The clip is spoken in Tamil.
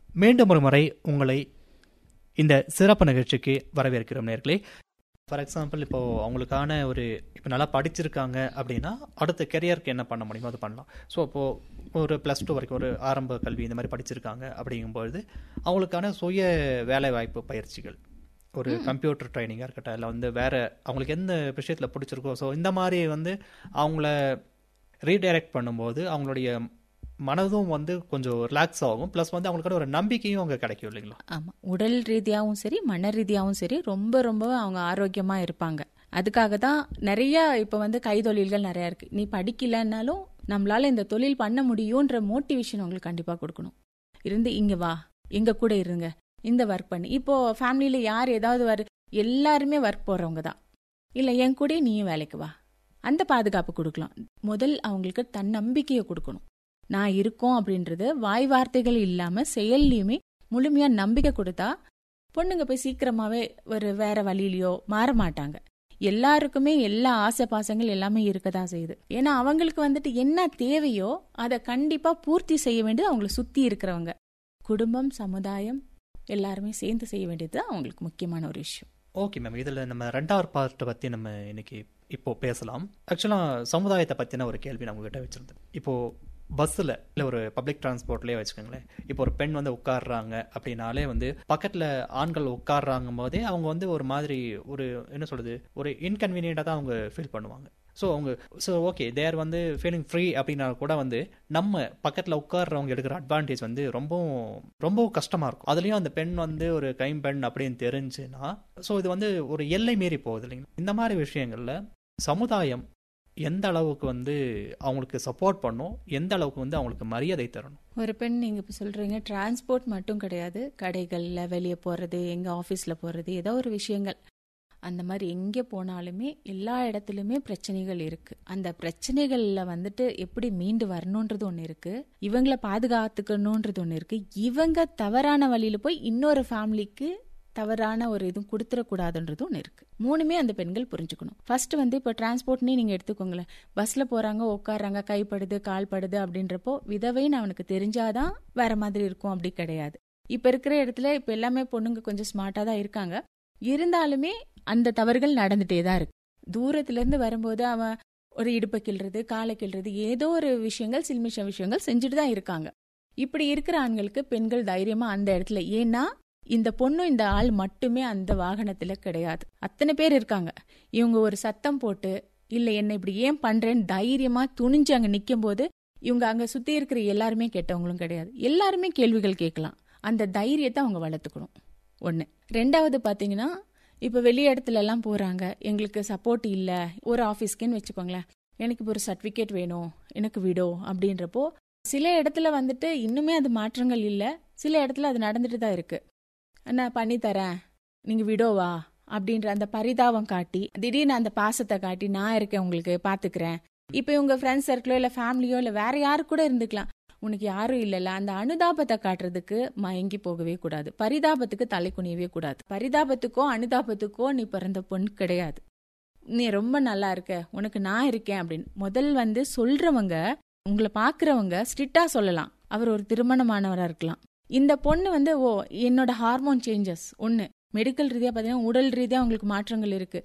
மீண்டும் ஒரு முறை உங்களை இந்த சிறப்பு நிகழ்ச்சிக்கு வரவேற்கிறோம் நேர்களே ஃபார் எக்ஸாம்பிள் இப்போ அவங்களுக்கான ஒரு இப்போ நல்லா படிச்சிருக்காங்க அப்படின்னா அடுத்த கெரியருக்கு என்ன பண்ண முடியுமோ அது பண்ணலாம் ஸோ இப்போது ஒரு ப்ளஸ் டூ வரைக்கும் ஒரு ஆரம்ப கல்வி இந்த மாதிரி படிச்சிருக்காங்க அப்படிங்கும்பொழுது அவங்களுக்கான சுய வேலைவாய்ப்பு பயிற்சிகள் ஒரு கம்ப்யூட்டர் ட்ரைனிங்காக இருக்கட்டும் இல்லை வந்து வேற அவங்களுக்கு எந்த விஷயத்தில் பிடிச்சிருக்கோ ஸோ இந்த மாதிரி வந்து அவங்கள ரீடைரக்ட் பண்ணும்போது அவங்களுடைய மனதும் வந்து கொஞ்சம் ரிலாக்ஸ் ஆகும் ப்ளஸ் வந்து அவங்களுக்கான ஒரு நம்பிக்கையும் அங்கே கிடைக்கும் இல்லைங்களா ஆமா உடல் ரீதியாகவும் சரி மன ரீதியாகவும் சரி ரொம்ப ரொம்ப அவங்க ஆரோக்கியமா இருப்பாங்க அதுக்காக தான் நிறைய இப்ப வந்து கைத்தொழில்கள் நிறைய இருக்கு நீ படிக்கலன்னாலும் நம்மளால இந்த தொழில் பண்ண முடியும்ன்ற மோட்டிவேஷன் உங்களுக்கு கண்டிப்பா கொடுக்கணும் இருந்து இங்க வா எங்க கூட இருங்க இந்த ஒர்க் பண்ணு இப்போ ஃபேமிலியில யார் ஏதாவது வரு எல்லாருமே ஒர்க் போறவங்க தான் இல்ல என் கூட நீயும் வேலைக்கு வா அந்த பாதுகாப்பு கொடுக்கலாம் முதல் அவங்களுக்கு தன்னம்பிக்கையை கொடுக்கணும் நான் இருக்கோம் அப்படின்றது வாய் வார்த்தைகள் இல்லாம செயல்லையுமே முழுமையா நம்பிக்கை கொடுத்தா பொண்ணுங்க போய் சீக்கிரமாவே ஒரு வேற வழியிலயோ மாற மாட்டாங்க எல்லாருக்குமே எல்லா ஆசை பாசங்கள் எல்லாமே இருக்கதான் செய்யுது ஏன்னா அவங்களுக்கு வந்துட்டு என்ன தேவையோ அதை கண்டிப்பா பூர்த்தி செய்ய வேண்டியது அவங்களை சுத்தி இருக்கிறவங்க குடும்பம் சமுதாயம் எல்லாருமே சேர்ந்து செய்ய வேண்டியது தான் அவங்களுக்கு முக்கியமான ஒரு விஷயம் ஓகே மேம் இதில் நம்ம ரெண்டாவது பார்ட்டை பற்றி நம்ம இன்னைக்கு இப்போ பேசலாம் ஆக்சுவலாக சமுதாயத்தை பற்றின ஒரு கேள்வி நான் உங்ககிட்ட வச்சுருந்தேன் இப்போது பஸ்ஸில் இல்லை ஒரு பப்ளிக் டிரான்ஸ்போர்ட்லேயே வச்சுக்கோங்களேன் இப்போ ஒரு பெண் வந்து உட்காடுறாங்க அப்படின்னாலே வந்து பக்கத்தில் ஆண்கள் உட்காடுறாங்க போதே அவங்க வந்து ஒரு மாதிரி ஒரு என்ன சொல்கிறது ஒரு இன்கன்வீனியண்ட்டாக தான் அவங்க ஃபீல் பண்ணுவாங்க ஸோ அவங்க ஸோ ஓகே தேர் வந்து ஃபீலிங் ஃப்ரீ அப்படின்னா கூட வந்து நம்ம பக்கத்தில் உட்கார்றவங்க எடுக்கிற அட்வான்டேஜ் வந்து ரொம்பவும் ரொம்பவும் கஷ்டமாக இருக்கும் அதுலேயும் அந்த பெண் வந்து ஒரு கைம்பெண் அப்படின்னு தெரிஞ்சுன்னா ஸோ இது வந்து ஒரு எல்லை மீறி போகுது இல்லைங்க இந்த மாதிரி விஷயங்களில் சமுதாயம் எந்த அளவுக்கு வந்து அவங்களுக்கு சப்போர்ட் பண்ணும் எந்த அளவுக்கு வந்து அவங்களுக்கு மரியாதை தரணும் ஒரு பெண் நீங்க இப்ப சொல்றீங்க டிரான்ஸ்போர்ட் மட்டும் கிடையாது கடைகள்ல வெளியே போறது எங்க ஆபீஸ்ல போறது ஏதோ ஒரு விஷயங்கள் அந்த மாதிரி எங்கே போனாலுமே எல்லா இடத்துலையுமே பிரச்சனைகள் இருக்கு அந்த பிரச்சனைகள்ல வந்துட்டு எப்படி மீண்டு வரணுன்றது ஒன்று இருக்கு இவங்கள பாதுகாத்துக்கணுன்றது ஒன்று இருக்கு இவங்க தவறான வழியில போய் இன்னொரு ஃபேமிலிக்கு தவறான ஒரு இதுவும் கொடுத்துடக்கூடாதுன்றது ஒன்று இருக்கு மூணுமே அந்த பெண்கள் புரிஞ்சுக்கணும் ஃபர்ஸ்ட் வந்து இப்போ டிரான்ஸ்போர்ட்னே நீங்க எடுத்துக்கோங்களேன் பஸ்ல போறாங்க உட்காடுறாங்க கைப்படுது கால் படுது அப்படின்றப்போ விதவைன்னு அவனுக்கு தெரிஞ்சாதான் வேற மாதிரி இருக்கும் அப்படி கிடையாது இப்ப இருக்கிற இடத்துல இப்ப எல்லாமே பொண்ணுங்க கொஞ்சம் ஸ்மார்ட்டா தான் இருக்காங்க இருந்தாலுமே அந்த தவறுகள் நடந்துட்டே தான் இருக்கு தூரத்துல இருந்து வரும்போது அவன் ஒரு இடுப்பை கிள்றது காலை கிள்றது ஏதோ ஒரு விஷயங்கள் சில்மிஷ விஷயங்கள் செஞ்சுட்டு தான் இருக்காங்க இப்படி இருக்கிற ஆண்களுக்கு பெண்கள் தைரியமா அந்த இடத்துல ஏன்னா இந்த பொண்ணும் இந்த ஆள் மட்டுமே அந்த வாகனத்துல கிடையாது அத்தனை பேர் இருக்காங்க இவங்க ஒரு சத்தம் போட்டு இல்ல என்ன இப்படி ஏன் பண்றேன்னு தைரியமா துணிஞ்சு அங்க நிக்கும் போது இவங்க அங்க சுத்தி இருக்கிற எல்லாருமே கெட்டவங்களும் கிடையாது எல்லாருமே கேள்விகள் கேட்கலாம் அந்த தைரியத்தை அவங்க வளர்த்துக்கணும் ஒண்ணு ரெண்டாவது பாத்தீங்கன்னா இப்ப வெளி இடத்துல எல்லாம் போறாங்க எங்களுக்கு சப்போர்ட் இல்ல ஒரு ஆபீஸ்க்குன்னு வச்சுக்கோங்களேன் எனக்கு இப்போ ஒரு சர்டிபிகேட் வேணும் எனக்கு விடோ அப்படின்றப்போ சில இடத்துல வந்துட்டு இன்னுமே அது மாற்றங்கள் இல்ல சில இடத்துல அது நடந்துட்டு தான் இருக்கு நான் பண்ணி தரேன் நீங்க விடோவா அப்படின்ற அந்த பரிதாபம் காட்டி திடீர்னு அந்த பாசத்தை காட்டி நான் இருக்கேன் உங்களுக்கு பாத்துக்கிறேன் இப்ப இவங்க ஃப்ரெண்ட்ஸ் சர்க்கிளோ இல்ல ஃபேமிலியோ இல்ல வேற யாரு கூட இருந்துக்கலாம் உனக்கு யாரும் இல்லைல்ல அந்த அனுதாபத்தை காட்டுறதுக்கு மயங்கி போகவே கூடாது பரிதாபத்துக்கு தலை குனியவே கூடாது பரிதாபத்துக்கோ அனுதாபத்துக்கோ நீ பிறந்த பொண்ணு கிடையாது நீ ரொம்ப நல்லா இருக்க உனக்கு நான் இருக்கேன் அப்படின்னு முதல் வந்து சொல்றவங்க உங்களை பாக்குறவங்க ஸ்ட்ரிக்டா சொல்லலாம் அவர் ஒரு திருமணமானவரா இருக்கலாம் இந்த பொண்ணு வந்து ஓ என்னோட ஹார்மோன் சேஞ்சஸ் ஒன்னு மெடிக்கல் ரீதியா பாத்தீங்கன்னா உடல் ரீதியா உங்களுக்கு மாற்றங்கள் இருக்கு